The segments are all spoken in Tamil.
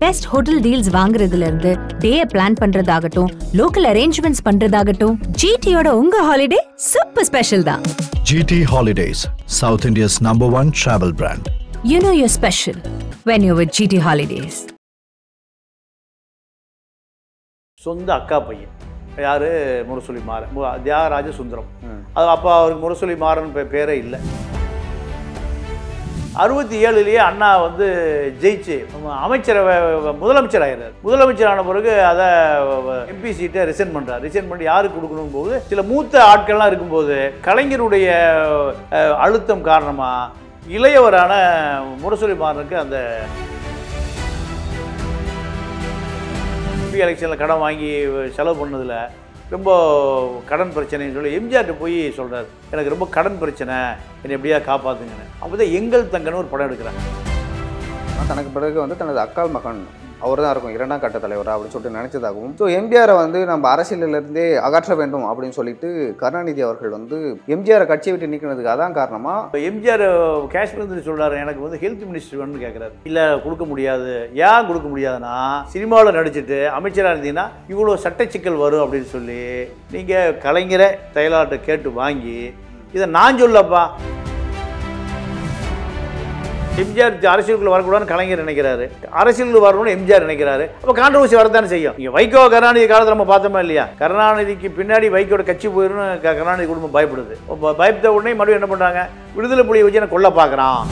பெஸ்ட் ஹோட்டல் டீல்ஸ் வாங்குறதுல இருந்து டே பிளான் பண்றதாகட்டும் லோக்கல் அரேஞ்ச்மெண்ட்ஸ் பண்றதாகட்டும் ஜிடியோட உங்க ஹாலிடே சூப்பர் ஸ்பெஷல் தான் GT Holidays, South India's number one travel brand. You know your special when you with GT holidays சொந்த அக்கா பையன் யார் முரசொலி மாறன் மு- தியாகராஜ சுந்தரம் அது அப்போ அவருக்கு முரசொலி மாறன் பே- பேரே இல்லை அறுபத்தி ஏழுலேயே அண்ணா வந்து ஜெயிச்சு அமைச்சரவை முதலமைச்சர் ஆயிடுறாரு முதலமைச்சர் ஆன பிறகு அதை எம்பி சீட்டை ரிசைன் பண்ணுறாரு ரிசைன் பண்ணி யாருக்கு கொடுக்கணும் போது சில மூத்த ஆட்கள்லாம் இருக்கும்போது கலைஞருடைய அஹ், அழுத்தம் காரணமாக இளையவரான முரசொலி மாறனுக்கு அந்த எம்பி எலெக்ஷனில் கடன் வாங்கி செலவு பண்ணதில் ரொம்ப கடன் பிரச்சனைன்னு சொல்லி எம்ஜிஆர்ட்ட போய் சொல்கிறார் எனக்கு ரொம்ப கடன் பிரச்சனை என்னை எப்படியா காப்பாற்றுங்கன்னு அப்போ தான் எங்கள் தங்கன்னு ஒரு படம் எடுக்கிறாங்க தனக்கு பிறகு வந்து தனது அக்கால் மகன் அவர் தான் இருக்கும் இரண்டாம் கட்ட தலைவரா அப்படின்னு சொல்லிட்டு நினைச்சதாகவும் ஸோ எம்ஜிஆரை வந்து நம்ம அரசியலிலிருந்தே அகற்ற வேண்டும் அப்படின்னு சொல்லிட்டு கருணாநிதி அவர்கள் வந்து எம்ஜிஆரை கட்சியை விட்டு நீக்கினதுக்கு அதான் காரணமா இப்போ எம்ஜிஆர் காஷ்மீர் சொல்கிறாரு எனக்கு வந்து ஹெல்த் மினிஸ்டர் வேணும்னு கேட்குறாரு இல்லை கொடுக்க முடியாது ஏன் கொடுக்க முடியாதுன்னா சினிமாவில் நடிச்சுட்டு அமைச்சராக இருந்தீங்கன்னா இவ்வளோ சட்ட சிக்கல் வரும் அப்படின்னு சொல்லி நீங்கள் கலைஞரை செயலாளர்கிட்ட கேட்டு வாங்கி இதை நான் சொல்லப்பா எம்ஜிஆர் அரசியலுக்குள்ள வரக்கூடாதுன்னு கலைஞர் நினைக்கிறாரு அரசியலுக்கு வரணும்னு எம்ஜிஆர் நினைக்கிறாரு அப்போ கான்ட்ரவர்சி வரத்தானே செய்யும் இங்கே வைகோ கருணாநிதி காலத்தில் நம்ம பார்த்தோமா இல்லையா கருணாநிதிக்கு பின்னாடி வைகோட கட்சி போயிடும் கருணாநிதி குடும்பம் பயப்படுது அப்ப பயப்பட்ட உடனே மறுபடியும் என்ன பண்ணுறாங்க விடுதலை புலியை வச்சு என்ன கொல்ல பார்க்குறான்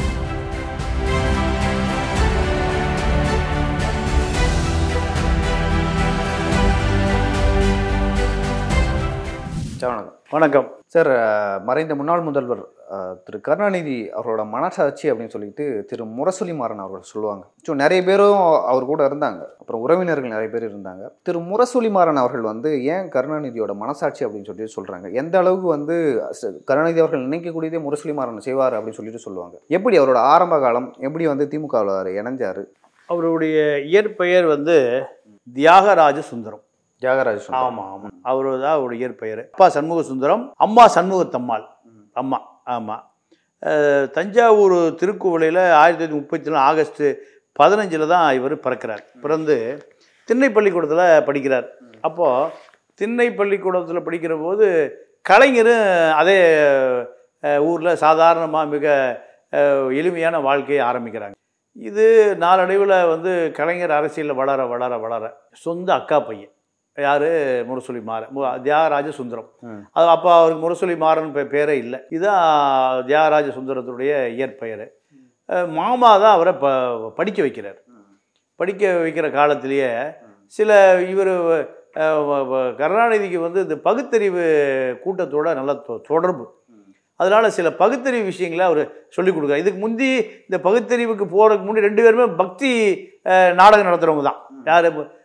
சார், வணக்கம் வணக்கம் சார் அஹ், மறைந்த முன்னாள் முதல்வர் அஹ், திரு கருணாநிதி அவரோட மனசாட்சி அப்படின்னு சொல்லிட்டு திரு முரசொலி மாறன் அவர்கள் சொல்லுவாங்க ஸோ நிறைய பேரும் அவர் கூட இருந்தாங்க அப்புறம் உறவினர்கள் நிறைய பேர் இருந்தாங்க திரு முரசொலி மாறன் அவர்கள் வந்து ஏன் கருணாநிதியோட மனசாட்சி அப்படின்னு சொல்லிட்டு சொல்றாங்க எந்த அளவுக்கு வந்து ச- கருணாநிதி அவர்கள் நினைக்கக்கூடியதே முரசொலி மாறன் செய்வார் அப்படின்னு சொல்லிட்டு சொல்லுவாங்க எப்படி அவரோட ஆரம்ப காலம் எப்படி வந்து திமுகவில் இணைஞ்சாரு அவருடைய இயற்பெயர் வந்து தியாகராஜ சுந்தரம் தியாகராஜ சுந்தரம். ஆமாம் ஆமாம் அவர் தான் அவருடைய இயற்பெயர் அப்பா சண்முக சுந்தரம் அம்மா சண்முகத்தம்மாள் அம்மா ஆமாம் தஞ்சாவூர் திருக்குவளையில் ஆயிரத்தி தொள்ளாயிரத்தி முப்பத்தி நாலு ஆகஸ்ட் பதினஞ்சில் தான் இவர் பிறக்கிறார் பிறந்து திண்ணை பள்ளிக்கூடத்தில் படிக்கிறார் அப்போது திண்ணை பள்ளிக்கூடத்தில் படிக்கிற போது கலைஞரும் அதே ஊரில் சாதாரணமாக மிக அஹ், எளிமையான வாழ்க்கையை ஆரம்பிக்கிறாங்க இது நாளடைவில் வந்து கலைஞர் அரசியலில் வளர வளர வளர சொந்த அக்கா பையன் யார் முரசொலி மாறன் மு- தியாகராஜ சுந்தரம் ம். அது அப்போ அவருக்கு முரசொலி மாறன் பே- பேரே இல்லை இதுதான் தியாகராஜ சுந்தரத்துடைய இயற்பெயர் அஹ் மாமா தான் அவரை ப படிக்க வைக்கிறார் படிக்க வைக்கிற காலத்திலேயே சில இவர் கருணாநிதிக்கு வந்து இந்த பகுத்தறிவு கூட்டத்தோட நல்ல தொ- தொடர்பு அதனால் சில பகுத்தறிவு விஷயங்களை அவர் சொல்லிக் கொடுக்குறார் இதுக்கு முந்தி இந்த பகுத்தறிவுக்கு போகிறதுக்கு முன்னாடி ரெண்டு பேருமே பக்தி அஹ், நாடகம் நடத்துகிறவங்க தான் யார்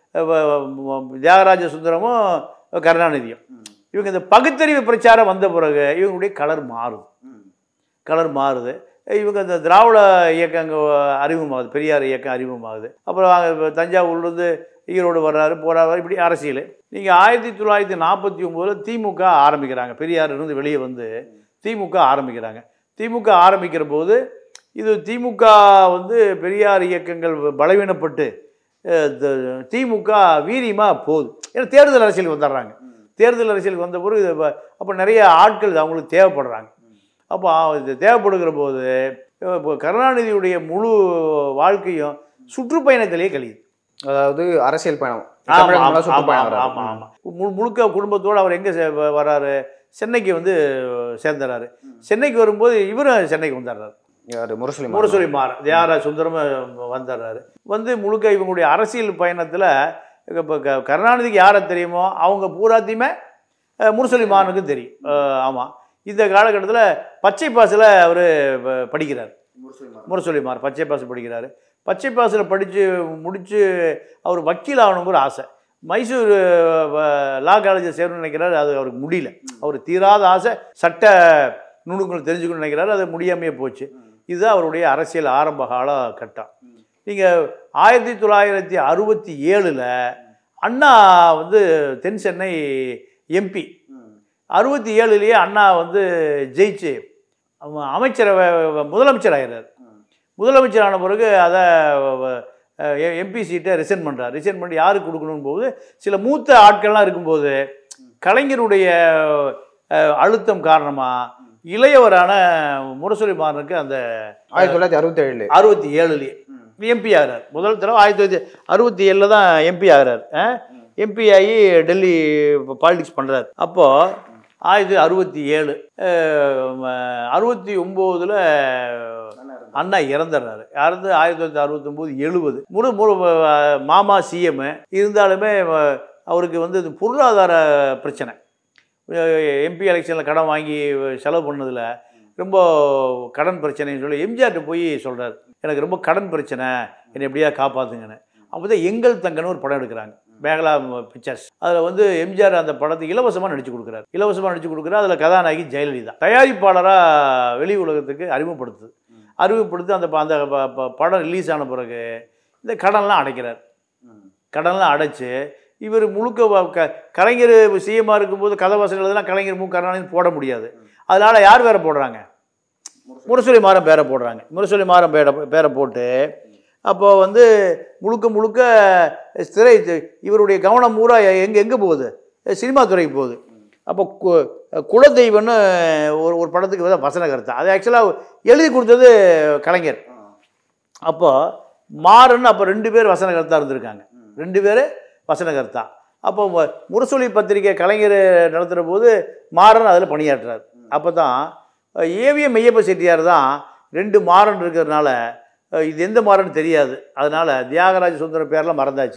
தியாகராஜ சுந்தரமும் கருணாநிதியும் இவங்க இந்த பகுத்தறிவு பிரச்சாரம் வந்த பிறகு இவங்களுடைய கலர் மாறுது கலர் மாறுது இவங்க இந்த திராவிட இயக்கம் அங்கே அறிமுகமாகுது பெரியார் இயக்கம் அறிமுகமாகுது அப்புறம் அங்க இப்ப தஞ்சாவூர்லேருந்து ஈரோடு வர்றாரு போறாரு இப்படி அரசியல் நீங்கள் ஆயிரத்தி தொள்ளாயிரத்தி நாற்பத்தி ஒம்போதில் திமுக ஆரம்பிக்கிறாங்க பெரியார் இருந்து வெளியே வந்து திமுக ஆரம்பிக்கிறாங்க திமுக ஆரம்பிக்கிற போது இது திமுக வந்து பெரியார் இயக்கங்கள் பலவீனப்பட்டு அஹ், த- திமுக வீரியமாக போகுது ஏன்னா தேர்தல் அரசியலுக்கு வந்துடுறாங்க தேர்தல் அரசியலுக்கு வந்த பிறகு இது அப்போ நிறைய ஆட்கள் அவங்களுக்கு தேவைப்படுறாங்க அப்போ இது தேவைப்படுகிற போது இப்போ கருணாநிதியுடைய முழு வாழ்க்கையும் சுற்றுப்பயணத்திலேயே கழியுது அதாவது அரசியல் பயணம் ஆமா, தமிழகம் ஆமா, முழுக்க சுற்றுப்பயணம் ஆமா, வர்றாரு. ஆமா, ஆமா. மு- முழுக்க குடும்பத்தோடு அவர் எங்கே வராரு சென்னைக்கு வந்து சேர்ந்துறாரு சென்னைக்கு வரும்போது இவரும் சென்னைக்கு வந்துடுறாரு யாரு முரசொலி மாறன். முரசொலி மாற தியாகராஜ சுந்தரமும் வந்துடுறாரு வந்து முழுக்க இவங்களுடைய அரசியல் பயணத்தில் இப்போ கருணாநிதிக்கு யாரை தெரியுமோ அவங்க பூராத்தையுமே அஹ், முரசொலி மாறனுக்கும் தெரியும் ஆமாம் இந்த காலகட்டத்தில் பச்சை பாசில் அவர் படிக்கிறார் முரசொலி மாறன் பச்சை பாசு படிக்கிறாரு பச்சை பாசில் படித்து முடித்து அவர் வக்கீல் ஆகணுங்கிற ஆசை மைசூர் அஹ், லா காலேஜில் சேரணும்னு நினைக்கிறாரு அது அவருக்கு முடியல அவர் தீராத ஆசை சட்ட நுணுக்கங்கள் தெரிஞ்சுக்கணும்னு நினைக்கிறாரு அது முடியாமையே போச்சு இதுதான் அவருடைய அரசியல் ஆரம்ப கால கட்டம் நீங்கள் ஆயிரத்தி தொள்ளாயிரத்தி அறுபத்தி ஏழில் அண்ணா வந்து தென் சென்னை எம்பி அறுபத்தி ஏழுலேயே அண்ணா வந்து ஜெயிச்சு அவ- அமைச்சரவை முதலமைச்சர் ஆகிறார் முதலமைச்சர் ஆன பிறகு அதை எம்பி சீட்டை ரிசைன் பண்ணுறார் ரிசைன் பண்ணி யாருக்கு கொடுக்கணும் போது சில மூத்த ஆட்கள்லாம் இருக்கும்போது கலைஞருடைய அஹ், அழுத்தம் காரணமாக இளையவரான முரசொலி மாறனுக்கு அந்த ஆயிரத்தி தொள்ளாயிரத்தி அறுபத்தி ஏழு அறுபத்தி ஏழுலேயே எம்பி ஆகிறார் முதல் தடவை ஆயிரத்தி தொள்ளாயிரத்தி அறுபத்தி ஏழில் தான் எம்பி ஆகிறார் எம்பி ஆகி டெல்லி பாலிடிக்ஸ் பண்ணுறாரு அப்போது ஆயிரத்தி அறுபத்தி ஏழு அறுபத்தி ஒம்போதில் அண்ணா இறந்துடுறாரு இறந்து ஆயிரத்தி தொள்ளாயிரத்தி அறுபத்தொம்போது எழுபது முழு முழு அஹ், மாமா சிஎம் இருந்தாலுமே அஹ், அவருக்கு வந்து இது பொருளாதார பிரச்சனை எம்பி எலெக்ஷனில் கடன் வாங்கி செலவு பண்ணதில் ரொம்ப கடன் பிரச்சனைன்னு சொல்லி எம்ஜிஆர்கிட்ட போய் சொல்கிறார் எனக்கு ரொம்ப கடன் பிரச்சனை என்னை எப்படியா காப்பாற்றுங்கன்னு அப்போ தான் எங்கள் தங்கன்னு ஒரு படம் எடுக்கிறாங்க மேகலா பிக்சர்ஸ் அதில் வந்து எம்ஜிஆர் அந்த படத்தை இலவசமாக நடிச்சு கொடுக்குறாரு இலவசமாக நடிச்சு கொடுக்குறாரு அதில் கதாநாயகி ஜெயலலிதா தயாரிப்பாளராக வெளி உலகத்துக்கு அறிமுகப்படுத்துது அறிமுகப்படுத்தி அந்த ப- அந்த ப- ப- படம் ரிலீஸ் ஆன பிறகு இந்த கடன்லாம் அடைக்கிறார் கடன்லாம் அடைச்சு இவர் முழுக்க வ- க கலைஞர் சிஎம்மாக இருக்கும்போது கதை வசனங்கள் இதெல்லாம் கலைஞர் மு கருணாநிதி போட முடியாது அதனால யார் பேரை போடுறாங்க முரசொலி மாறன் பேரை போடுறாங்க முரசொலி மாறன் பேரை பேரை போட்டு அப்போது வந்து முழுக்க முழுக்க திரை இவருடைய கவனம் பூரா எங்கே எங்கே போகுது சினிமா துறைக்கு போகுது அப்போ கு- குலதெய்வம்னு ஒரு ஒரு படத்துக்கு வந்து வசன கருத்தா அது ஆக்சுவலாக எழுதி கொடுத்தது கலைஞர் அப்போ மாறன் அப்போ ரெண்டு பேர் வசனகர்த்தா இருந்திருக்காங்க ரெண்டு பேர் வசனகர்த்தா அப்போ மு- முரசொலி பத்திரிகை கலைஞர் நடத்துகிற போது மாறன் அதில் பணியாற்றுறார் அப்போ தான் ஏவிஎம் மெய்யப்ப செட்டியார் தான் ரெண்டு மாறன் இருக்கிறதுனால அஹ், இது எந்த மாறன் தெரியாது அதனால் தியாகராஜ சுந்தரம் பேர்லாம் மறந்தாச்சு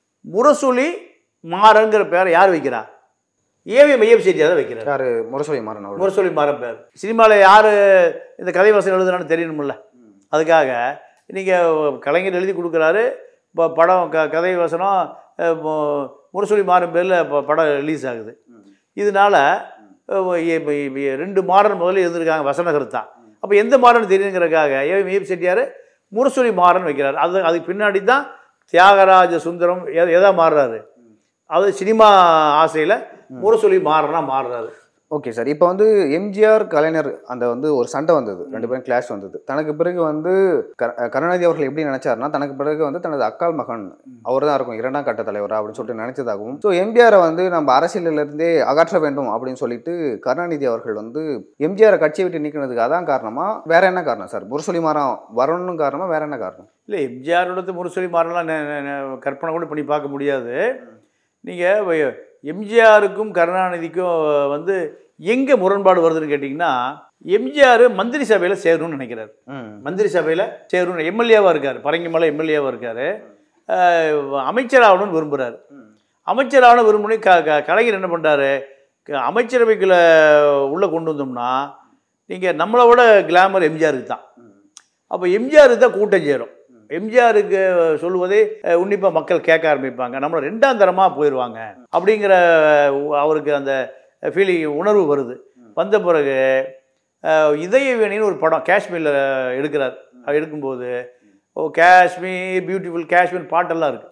முரசொலி மாறன்கிற பேரை யார் வைக்கிறா ஏவிஎம் மெய்யப்ப செட்டியார் தான் வைக்கிறார் யாரு முரசொலி மாறன் அவர் முரசொலி மாறன் பேர் சினிமாவில் யார் இந்த கதை வசனம் எழுதுனான்னு தெரியணும்ல அதுக்காக நீங்கள் கலைஞர் எழுதி கொடுக்குறாரு இப்போ படம் க கதை வசனம் அஹ், மு- முரசொலி மாறன் பேரில் இப்போ படம் ரிலீஸ் ஆகுது இதனால அஹ், இ- இ- இ- ரெண்டு மாறன் முதல்ல இருந்திருக்காங்க வசனகர்த்தா அப்போ எந்த மாறன் தெரியுங்கிறதுக்காக ஏ மேப் செட்டியார் முரசொலி மாறன் வைக்கிறார் அது அதுக்கு பின்னாடி தான் தியாகராஜ சுந்தரம் எ- எதா மாறுறாரு அது சினிமா ஆசையில் முரசொலி மாறனா மாறுறாரு ஓகே சார் இப்போ வந்து எம்ஜிஆர் கலைஞர் அந்த வந்து ஒரு சண்டை வந்தது ரெண்டு பேரும் கிளாஷ் வந்தது தனக்கு பிறகு வந்து க- கருணாநிதி அவர்கள் எப்படி நினைச்சாருன்னா தனக்கு பிறகு வந்து தனது அக்கால் மகன் அவர் தான் இருக்கும் இரண்டாம் கட்ட தலைவரா அப்படின்னு சொல்லிட்டு நினைச்சதாகவும் ஸோ எம்ஜிஆரை வந்து நம்ம அரசியலில் இருந்தே அகற்ற வேண்டும் அப்படின்னு சொல்லிட்டு கருணாநிதி அவர்கள் வந்து எம்ஜிஆரை கட்சியை விட்டு நீக்கினதுக்கு அதான் காரணமா வேற என்ன காரணம் சார் முரசொலி மரம் வரணும் காரணமா வேற என்ன காரணம் இல்லை எம்ஜிஆரோட முரசொலி மாறலாம் நெ- நெ- நெ- கற்பனை கூட பண்ணி பார்க்க முடியாது நீங்கள் எம்ஜிஆருக்கும் கருணாநிதிக்கும் வந்து எங்கே முரண்பாடு வருதுன்னு கேட்டிங்கன்னா எம்ஜிஆர் மந்திரி சபையில் சேரணும்னு நினைக்கிறார் மந்திரி சபையில் சேரணும் எம்எல்ஏவாக இருக்கார் பரங்கிமலை எம்எல்ஏவாக இருக்கார் அமைச்சராகணும்னு விரும்புகிறார் அமைச்சராகணும் விரும்புனே க க கலைஞர் என்ன பண்ணுறாரு அமைச்சரவைக்குள்ள உள்ளே கொண்டு வந்தோம்னா நீங்கள் நம்மளை விட கிளாமர் எம்ஜிஆருக்கு தான் அப்போ எம்ஜிஆருக்கு தான் கூட்டம் சேரும் எம்ஜிஆருக்கு சொல்லுவதே அஹ், உன்னிப்பா மக்கள் கேட்க ஆரம்பிப்பாங்க நம்மளை ரெண்டாம் தரமாக போயிடுவாங்க அப்படிங்கிற அஹ், அவருக்கு அந்த ஃபீலிங் உணர்வு வருது வந்த பிறகு அஹ், இதயவேணின்னு ஒரு படம் காஷ்மீரில் எடுக்கிறார் அது எடுக்கும்போது ஓ காஷ்மீர் பியூட்டிஃபுல் காஷ்மீர் பாட்டெல்லாம் இருக்குது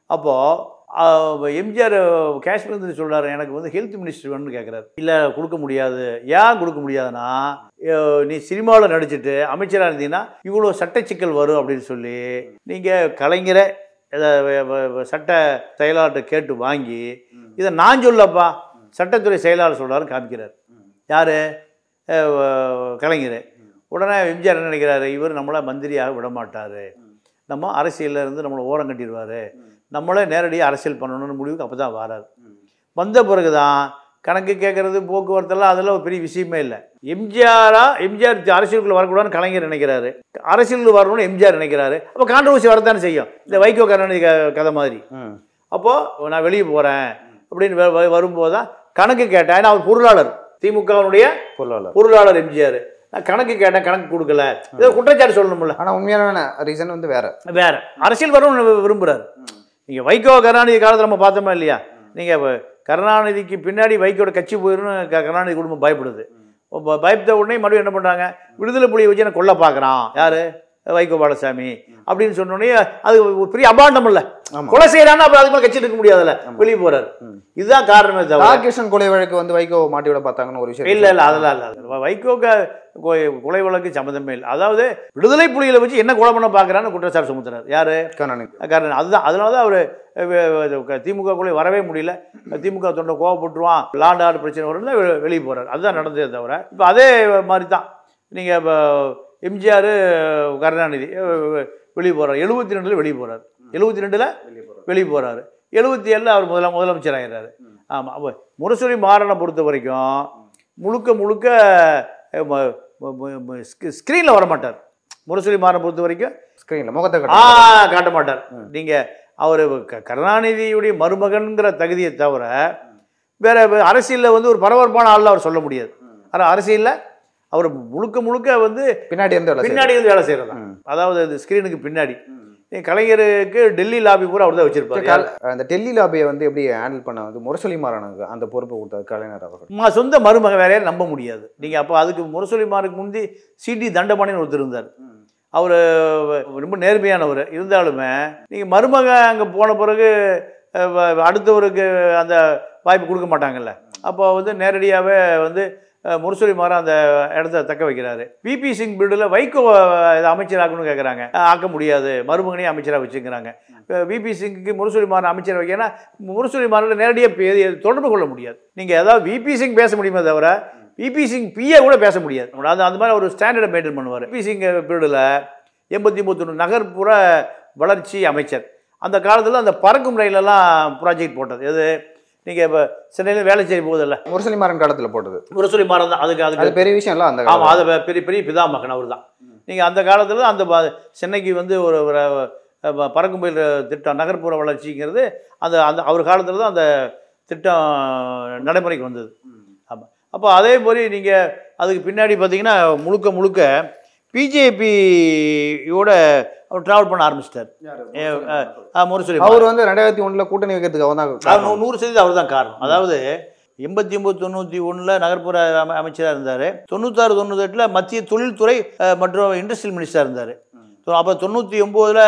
அப்போது எம்ஜிஆர் காஷ்மீர் வந்து சொல்றாரு எனக்கு வந்து ஹெல்த் மினிஸ்டர் வேணும்னு கேட்குறாரு இல்லை கொடுக்க முடியாது ஏன் கொடுக்க முடியாதுன்னா அஹ் நீ சினிமாவில் நடிச்சிட்டு அமைச்சராக இருந்தீங்கன்னா இவ்வளோ சட்ட சிக்கல் வரும் அப்படின்னு சொல்லி நீங்கள் கலைஞரை இதை வ- வ- வ- சட்ட செயலாளர்கிட்ட கேட்டு வாங்கி இதை நான் சொல்லப்பா சட்டத்துறை செயலாளர் சொல்கிறாரு காமிக்கிறார் யார் கலைஞர் உடனே எம்ஜிஆர் என்ன நினைக்கிறாரு இவர் நம்மளை மந்திரியாக விட மாட்டார் நம்ம அரசியல்ல இருந்து நம்மளை ஓரம் கட்டிடுவார் நம்மளே நேரடியாக அரசியல் பண்ணணும்னு முடிவுக்கு அப்போ தான் வராரு வந்த பிறகு தான் கணக்கு கேட்குறது போக்குவரத்தெல்லாம் அதெல்லாம் ஒரு பெரிய விஷயமே இல்லை எம்ஜிஆரா எம்ஜிஆர் அரசியலுக்குள்ள வரக்கூடாதுன்னு கலைஞர் நினைக்கிறாரு அரசியலுக்கு வரணும்னு எம்ஜிஆர் நினைக்கிறாரு அப்போ கான்ட்ரவர்சி வரத்தானே செய்யும் இந்த வைகோ கருணாநிதி க- கதை மாதிரி அப்போது நான் வெளியே போகிறேன் அப்படின்னு வ- வ- வரும்போது தான் கணக்கு கேட்டேன் ஏன்னா அவர் பொருளாளர் திமுகவினுடைய பொருளாளர் பொருளாளர் எம்ஜிஆர் நான் கணக்கு கேட்டேன் கணக்கு கொடுக்கல ஏதோ குற்றச்சாட்டு சொல்லணும்ல ஆனா உண்மையான ரீசன் வந்து வேற வேற அரசியல் வரணும்னு விரும்புகிறார் நீங்கள் வைகோ கருணாநிதி காலத்தில் நம்ம பார்த்தோமா இல்லையா நீங்கள் கருணாநிதிக்கு பின்னாடி வைகோட கட்சி போயிடும்னு க- கருணாநிதி குடும்பம் பயப்படுது இப்போ பயப்பட்ட உடனே மறுபடியும் என்ன பண்ணுறாங்க விடுதலை புலியை வச்சு என்ன கொல்ல பார்க்குறான் யார் வைகோ பாலசாமி அப்படின்னு சொன்னோடனே அது ஒரு பெரிய அபாண்டம் இல்ல ஆமா. கொலை செய்யறான்னா அப்புறம் அதுக்கு மேல கட்சி இருக்க முடியாதுல்ல வெளியே போறாரு ம். இதுதான் காரணமே தவிர ராகேஷன் கொலை வழக்கு வந்து வைகோ மாட்டி விட பார்த்தாங்கன்னு ஒரு விஷயம் இல்ல இல்ல அதெல்லாம் இல்ல வைகோக்கு கொ- கொலை வழக்கு சம்மந்தமே இல்லை அதாவது விடுதலை புலிகளை வச்சு என்ன கொலை பண்ண பார்க்கறான்னு குற்றச்சாட்டு சுமத்துறாரு யாரு கருணாநிதி காரணம் அதுதான் அதனால தான் அவர் திமுக குள்ளே வரவே முடியல திமுக தொண்டை கோவப்பட்டுருவான் லாண்ட் ஆர்டர் பிரச்சனை வரும்னு வெ- வெளியே போறாரு அதுதான் நடந்ததே தவிர இப்போ அதே மாதிரி தான் நீங்கள் இப்போ எம்ஜிஆர் கருணாநிதி அஹ், வெளியே போகிறார் எழுபத்தி ரெண்டில் வெளியே போகிறார் எழுபத்தி ரெண்டில் வெளியே போகிறாரு எழுபத்தி ஏழில் அவர் முதல முதலமைச்சர் ஆயிடுறாரு ஆமாம் அப்போ முரசொலி மாறனை பொறுத்த வரைக்கும் முழுக்க முழுக்க ஸ்க்ரீனில் வர மாட்டார் முரசொலி மாறனை பொறுத்த வரைக்கும் ஸ்கிரீன்ல முகத்தை ஆ கட்ட காட்ட மாட்டார் நீங்க அவர் கருணாநிதியுடைய மருமகன்கிற தகுதியை தவிர வேற வே- அரசியல்ல வந்து ஒரு பரபரப்பான ஆள்ல அவர் சொல்ல முடியாது ஆனால் அரசியல்ல அவர் முழுக்க முழுக்க வந்து பின்னாடி இருந்து வேலை செய்யறாரு. பின்னாடி வந்து வேலை செய்யறதா ம். அதாவது அந்த ஸ்கிரீனுக்கு பின்னாடி நீ கலைஞருக்கு டெல்லி லாபி பூரா அவர் தான் வச்சிருப்பாரு கல்- அந்த டெல்லி லாபியை வந்து எப்படி ஹேண்டில் பண்ண வந்து முரசொலி மாறனுக்கு அந்த பொறுப்பை கொடுத்தாரு கலைஞர் அவர்கள் மா சொந்த மருமக வேற யாரையும் நம்ப முடியாது நீங்க அப்போ அதுக்கு முரசொலிமாருக்கு முந்தி சிடி தண்டபாணின்னு ஒருத்தர் இருந்தார் அவர் ரொம்ப நேர்மையானவர் இருந்தாலுமே நீங்கள் மருமக அங்கே போன பிறகு அஹ், வ- அடுத்தவருக்கு அந்த வாய்ப்பு கொடுக்க மாட்டாங்கல்ல அப்போ வந்து நேரடியாகவே வந்து அஹ், முரசொலி மாற அந்த இடத்த தக்க வைக்கிறாரு விபி சிங் பீடில் வைகோ அஹ், இதை அமைச்சராகணும்னு கேட்குறாங்க ஆக்க முடியாது மருமகனையும் அமைச்சராக வச்சுக்கிறாங்க விபி சிங்குக்கு முரசொலி மாறன் அமைச்சர் வைக்கனா முரசொலி மாறன் நேரடியாக தொடர்பு கொள்ள முடியாது நீங்கள் ஏதாவது விபி சிங் பேச முடியுமே தவிர விபி சிங் பிஏ கூட பேச முடியாது அது அந்த மாதிரி ஒரு ஸ்டாண்டர்டை மெயின்டைன் பண்ணுவார் விபி சிங் பீரியடில் எண்பத்தி ஒம்பத்தொன்று நகர்ப்புற வளர்ச்சி அமைச்சர் அந்த காலத்தில் அந்த பறக்கும் ரயிலெல்லாம் ப்ராஜெக்ட் போட்டது எது நீங்கள் இப்போ சென்னையில் வேலை செய்ய போதில்ல முரசொலி மாறன் காலத்துல போட்டது முரசொலி மாறன் தான் அதுக்கு அதுக்கு அது பெரிய விஷயம் இல்ல அந்த ஆமாம் காலத்துல. அது பெரிய பெரிய பிதாமகன் அவர் தான் நீங்கள் அந்த காலத்தில் அந்த ப- சென்னைக்கு வந்து ஒரு ஒரு, அஹ், பறக்கும் பயில் திட்டம் நகர்ப்புற வளர்ச்சிங்கிறது அந்த அந்த அவர் காலத்தில் தான் அந்த திட்டம் நடைமுறைக்கு வந்தது ஆமாம் அப்போ அதே மாதிரி நீங்கள் அதுக்கு பின்னாடி பார்த்தீங்கன்னா முழுக்க முழுக்க பிஜேபியோட அவர் ட்ராவல் பண்ண ஆரம்பிச்சிட்டார் முரசொலி அவர் வந்து ரெண்டாயிரத்தி ஒண்ணுல கூட்டணி வைக்கிறதுக்கு அவன் அவர் தான் நூ- நூறு சதவீதம் அவர் தான் காரணம் அதாவது எண்பத்தி ஒம்பது தொண்ணூற்றி ஒன்றில் நகர்ப்புற அம அமைச்சராக இருந்தார் தொண்ணூத்தாறு தொண்ணூத்தெட்டில் மத்திய தொழில்துறை அஹ், மற்றும் இண்டஸ்ட்ரியல் மினிஸ்டராக இருந்தார் அப்போ தொண்ணூற்றி ஒம்போதில்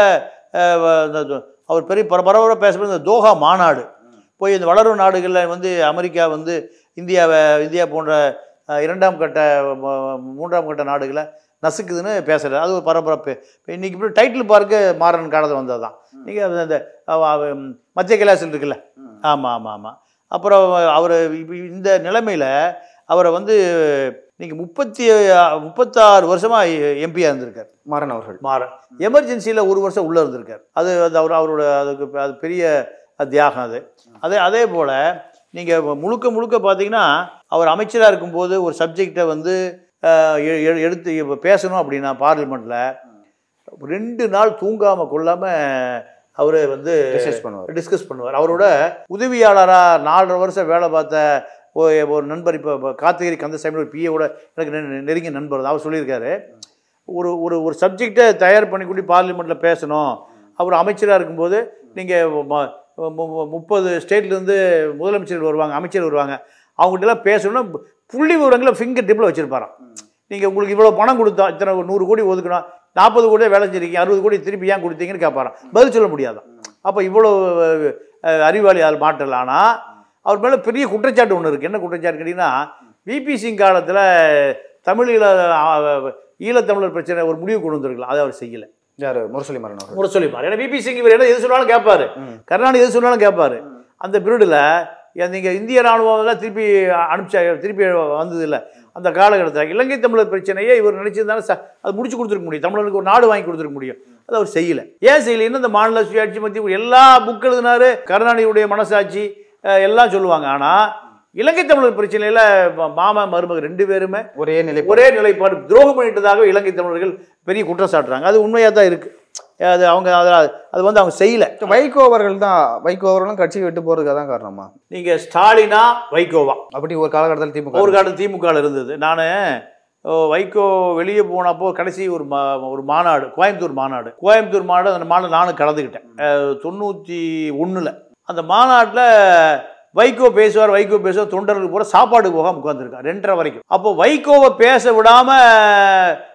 அவர் பெரிய பர பரவர பேசுகிற இந்த தோஹா மாநாடு போய் இந்த வளரும் நாடுகளில் வந்து அமெரிக்கா வந்து இந்தியாவை இந்தியா போன்ற அஹ், இரண்டாம் கட்ட ம- மூன்றாம் கட்ட நாடுகளை நசுக்குதுன்னு பேசுகிறார் அது ஒரு பரபரப்பு இப்போ இன்றைக்கி இப்படி டைட்டில் பார்க்க மாறன் காலத்தில் வந்தது தான் நீங்கள் அந்த அவ- அவ- மத்திய கைலாசல் இருக்குல்ல ஆமாம் ஆமாம் ஆமாம் அப்புறம் அவர் இந்த நிலைமையில் அவரை வந்து நீங்கள் முப்பத்தி முப்பத்தாறு வருஷமாக எம்பியாக இருந்திருக்கார் மாறன் அவர்கள் மாற எமர்ஜென்சியில் ஒரு வருஷம் உள்ளே இருந்திருக்கார் அது அது அவர் அவரோட அதுக்கு அது பெரிய தியாகம் அது அதே அதே போல் நீங்கள் முழுக்க முழுக்க பார்த்தீங்கன்னா அவர் அமைச்சராக இருக்கும்போது ஒரு சப்ஜெக்டை வந்து அஹ், எ- எ- எடுத்து இப்ப பேசணும் அப்படின்னா பார்லிமெண்ட்டில் ரெண்டு நாள் தூங்காமல் கொள்ளாமல் அவர் வந்து டிஸ்கஸ் பண்ணுவார் டிஸ்கஸ் பண்ணுவார் அவரோட உதவியாளராக நாலரை வருஷம் வேலை பார்த்த ஒ- ஒரு நண்பர் இப்போ கார்த்திகரி கந்தசாமி ஒரு பிஏவோட எனக்கு நெ- நெருங்கிய நண்பர் தான். அவர் சொல்லியிருக்காரு ஒரு ஒரு ஒரு சப்ஜெக்டை தயார் பண்ணி கூட்டி பார்லிமெண்ட்டில் பேசணும் அவர் அமைச்சராக இருக்கும்போது நீங்கள் முப்பது ஸ்டேட்லேருந்து முதலமைச்சர் வருவாங்க அமைச்சர் வருவாங்க அவங்ககிட்டலாம் பேசணும்னா புள்ளி விவரங்களை ஃபிங்கர் டிப்பில் வச்சுருப்பாராம் நீங்கள் உங்களுக்கு இவ்வளோ பணம் கொடுத்தோம் இத்தனை ஒரு நூறு கோடி ஒதுக்கணும் நாற்பது கோடி வேலை செஞ்சிருக்கீங்க அறுபது கோடி திருப்பி ஏன் கொடுத்தீங்கன்னு கேட்பாராம் பதில் சொல்ல முடியாதான் அப்போ இவ்வளோ அஹ், அறிவாளி ஆள் மாற்றல் ஆனால் அவர் மேலே பெரிய குற்றச்சாட்டு ஒன்று இருக்குது என்ன குற்றச்சாட்டு கேட்டிங்கன்னா விபி சிங் காலத்தில் தமிழில் ஈழத்தமிழர் பிரச்சனை ஒரு முடிவு கொண்டு வந்திருக்கலாம் அதை அவர் செய்யலை யாரு முரசொலி மாறன் அவர்கள் முரசொலிமார் ஏன்னா விபி சிங் இவர் என்ன எது சொன்னாலும் கேட்பாரு ம். கருணாநிதி எது சொன்னாலும் கேட்பாரு அந்த பீரியடில் நீங்கள் இந்திய ராணுவம்லாம் திருப்பி அனுப்பிச்சா திருப்பி வந்தது இல்லை அந்த காலகட்டத்தில் இலங்கை தமிழர் பிரச்சனையே இவர் நினைச்சிருந்தாலும் ச அது முடிச்சு கொடுத்துருக்க முடியும் தமிழனுக்கு ஒரு நாடு வாங்கி கொடுத்துருக்க முடியும் அது அவர் செய்யலை ஏன் செய்யலைன்னு இந்த மாநில சுயாட்சி மத்திய எல்லா புக் எழுதினாரு கருணாநிதியுடைய மனசாட்சி அஹ், எல்லாம் சொல்லுவாங்க ஆனால் இலங்கை தமிழர் பிரச்சனையில் மாமா மருமக ரெண்டு பேருமே ஒரே நிலை ஒரே நிலைப்பாடு துரோகம் பண்ணிட்டதாக இலங்கை தமிழர்கள் பெரிய குற்றம் சாட்டுறாங்க அது உண்மையாக தான் இருக்கு அது அவங்க அதை- அது வந்து அவங்க செய்யல வைகோ அவர்கள் தான் வைகோ அவர்களும் கட்சியை விட்டு போறதுக்கு தான் காரணமா நீங்க ஸ்டாலினா வைகோவா அப்படி ஒரு காலகட்டத்தில் திமுக ஒரு காலத்து திமுக இருந்தது நான் வைகோ வெளியே போனப்போ கடைசி ஒரு மா ஒரு மாநாடு கோயம்புத்தூர் மாநாடு கோயம்புத்தூர் மாநாடு அந்த மாநாடு நானும் கலந்துக்கிட்டேன் அஹ், தொண்ணூற்றி ஒன்றில் அந்த மாநாட்டில் வைகோ பேசுவார் வைகோ பேசுவார் தொண்டர்கள் பூரா சாப்பாடு போகாம உட்காந்துருக்கான் ரெண்டரை வரைக்கும் அப்போ வைகோவை பேச விடாம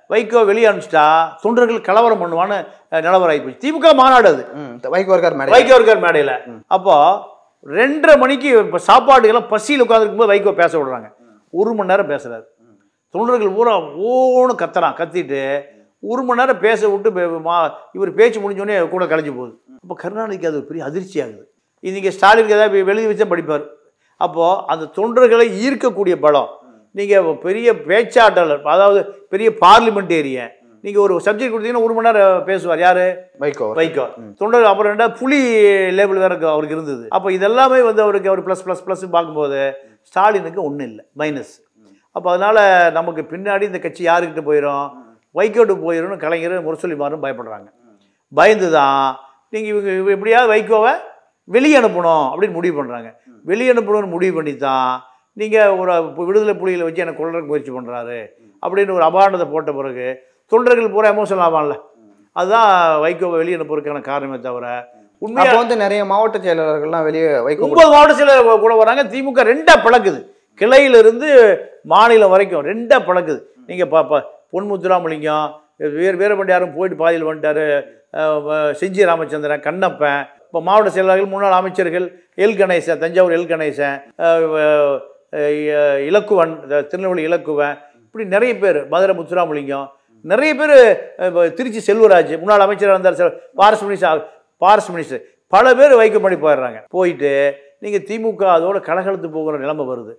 வைகோ வெளியே அனுப்பிச்சிட்டா தொண்டர்கள் கலவரம் பண்ணுவான்னு அஹ், நிலவரம் ஆகிப்போச்சு திமுக மாநாடு அது ம் வைகோ இருக்கார் மேடம் வைகோ இருக்கார் மேடையில் அப்போ ரெண்டரை மணிக்கு இப்போ சாப்பாடுக்கெல்லாம் பசியில் உட்காந்துருக்கும் போது வைகோ பேச விடுறாங்க ஒரு மணி நேரம் பேசுறாரு தொண்டர்கள் பூரா ஓன்னு கத்துறான் கத்திட்டு ஒரு மணி நேரம் பேச விட்டு பே- மா- இவர் பேச்சு முடிஞ்சோடனே கூட கலைஞ்சு போகுது அப்போ கருணாநிதிக்கு அது ஒரு பெரிய அதிர்ச்சி ஆகுது இது நீங்கள் ஸ்டாலினுக்கு ஏதாவது எழுதி வச்சா படிப்பார் அப்போது அந்த தொண்டர்களை ஈர்க்கக்கூடிய பலம் நீங்கள் பெரிய பேச்சாற்றலர் அதாவது பெரிய பார்லிமெண்டேரியன் நீங்கள் ஒரு சப்ஜெக்ட் கொடுத்தீங்கன்னா ஒரு மணி நேரம் பேசுவார் யார் வைகோ அவர். வைகோ தொண்டர் அப்புறம் ரெண்டா புலி லேபிள் வேற இருக்கு அவருக்கு இருந்தது அப்போ இதெல்லாமே வந்து அவருக்கு அவர் ப்ளஸ் ப்ளஸ் ப்ளஸ் பார்க்கும்போது ஸ்டாலினுக்கு ஒன்றும் இல்லை மைனஸ் அப்போ அதனால் நமக்கு பின்னாடி இந்த கட்சி யாருக்கிட்ட போயிடும் வைகோட்டு போயிடும்னு கலைஞர் முரசொலி மாறும் பயப்படுறாங்க பயந்து தான் நீங்கள் இவங்க இவ- எப்படியாவது வைகோவை வெளியே அனுப்பணும் அப்படின்னு முடிவு பண்ணுறாங்க வெளியே அனுப்பணும்னு முடிவு பண்ணி தான் நீங்கள் ஒரு பு- விடுதலை புலிகளை வச்சு எனக்கு கொள்றதுக்கு முயற்சி பண்ணுறாரு அப்படின்னு ஒரு அபாண்டத்தை போட்ட பிறகு தொண்டர்கள் பூரா எமோஷனல் ஆவான்ல அதுதான் வைகோவை வெளியே அனுப்புறதுக்கான காரணமே தவிர உண்மையாக அப்போ வந்து நிறைய மாவட்ட செயலாளர்கள்லாம் வெளியே வைகோ ஒன்பது மாவட்ட செயலர் கூட வராங்க திமுக ரெண்டா பிளக்குது கிளையிலிருந்து மாநிலம் வரைக்கும் ரெண்டா பிளக்குது நீங்கள் பா பா பொன் முத்துராமலிங்கம் வீர வீரபண்டியாரும் போயிட்டு பாதியில் வந்துட்டாரு அஹ் வ- செஞ்சி ராமச்சந்திரன் கண்ணப்பன் இப்போ மாவட்ட செயலாளர்கள் முன்னாள் அமைச்சர்கள் எல் கணேசன் தஞ்சாவூர் எல் கணேசன் அஹ் வ- அஹ் இலக்குவன் இந்த திருநெல்வேலி இலக்குவன் இப்படி நிறைய பேர் மதுரை முத்துராமலிங்கம் நிறைய பேர் திருச்சி செல்வராஜ் முன்னாள் அமைச்சராக இருந்தார் செல் பாரஸ் மினிஸ்டர் பாரஸ் மினிஸ்டர் பல பேர் வைக்க பண்ணி போயிடுறாங்க போயிட்டு நீங்கள் திமுக அதோட கலகலத்து போகிற நிலைமை வருது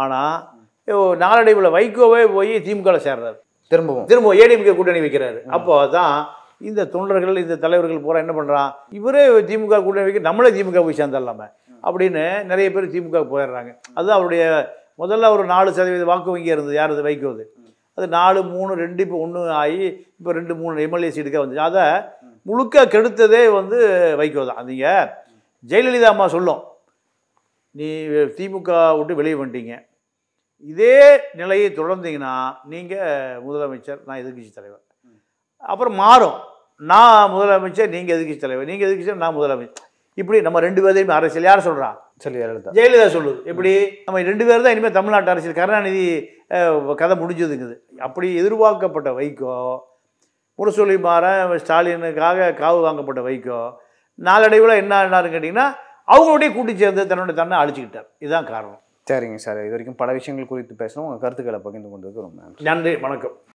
ஆனால் நாளடைவில் வைகோவே போய் திமுகவில் சேர்றாரு திரும்பவும் திரும்ப ஏடிஎம்கே கூட்டணி வைக்கிறாரு அப்போ தான் இந்த தொண்டர்கள் இந்த தலைவர்கள் பூரா என்ன பண்ணுறான் இவரே திமுக கூட்டணி வைக்க நம்மளே திமுக போய் சேர்ந்துடலாமே அப்படின்னு நிறைய பேர் திமுக போயிடுறாங்க அதுதான் அவருடைய முதல்ல ஒரு நாலு சதவீத வாக்கு வங்கி இருந்தது யார் அது வைகோது அது நாலு மூணு ரெண்டு இப்போ ஒன்று ஆகி இப்போ ரெண்டு மூணு எம்எல்ஏ சீட்டுக்காக வந்துச்சு அதை முழுக்க கெடுத்ததே வந்து வைகோ தான் நீங்கள் ஜெயலலிதா அம்மா சொல்லும் நீ திமுக விட்டு வெளியே வந்துட்டீங்க இதே நிலையை தொடர்ந்தீங்கன்னா நீங்கள் முதலமைச்சர் நான் எதிர்க்கட்சி தலைவர் அப்புறம் மாறும் நான் முதலமைச்சர் நீங்கள் எதிர்க்கட்சி தலைவர் நீங்கள் எதிர்க்கட்சி நான் முதலமைச்சர் இப்படி நம்ம ரெண்டு பேரையும் அரசியல் யார் சொல்கிறா சொல்லி ஜெயலலிதா ஜெயலலிதா சொல்லுது எப்படி நம்ம ரெண்டு பேர் தான் இனிமேல் தமிழ்நாட்டு அரசியல் கருணாநிதி அஹ், கதை முடிஞ்சதுங்குது அப்படி எதிர்பார்க்கப்பட்ட வைகோ முரசொலி மாறன் ஸ்டாலினுக்காக காவு வாங்கப்பட்ட வைகோ நாளடைவில் என்ன என்னாருன்னு கேட்டிங்கன்னா அவங்களுடைய கூட்டி சேர்ந்து தன்னுடைய தன்னை அழிச்சுக்கிட்டார் இதுதான் காரணம் சரிங்க சார் இது வரைக்கும் பல விஷயங்கள் குறித்து பேசணும் உங்கள் கருத்துக்களை பகிர்ந்து கொண்டதுக்கு ரொம்ப நன்றி நன்றி வணக்கம்